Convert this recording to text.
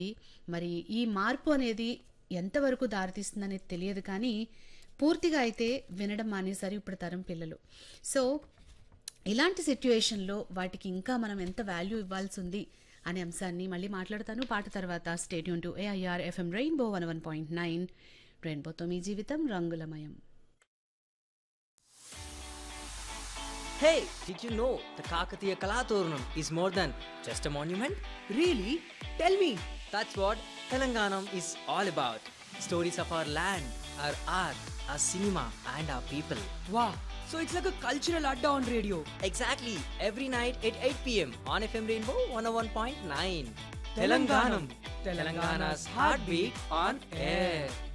మరి ఈ మార్పు అనేది ఎంతవరకు దారితీస్తుందనేది తెలియదు కానీ పూర్తిగా అయితే వినడం మానేశారు ఇప్పుడు తరం పిల్లలు సో ఇలాంటి సిట్యుయేషన్లో వాటికి ఇంకా మనం ఎంత వాల్యూ ఇవ్వాల్సి ఉంది అనే అంశాన్ని మళ్ళీ మాట్లాడతాను పాట తర్వాత stay tuned to AIR FM rainbow one one point nine రెయిన్బోతో మీ జీవితం రంగులమయం Hey, did you know the Kakatiya Kalaturnam is more than just a monument? Really? Tell me. That's what Telanganam is all about. Stories of our land, our art, our cinema, and our people. Wow. So it's like a cultural adda on radio. Exactly, every night at 8 pm on FM Rainbow 101.9. Telanganam, Telangana's heartbeat on air.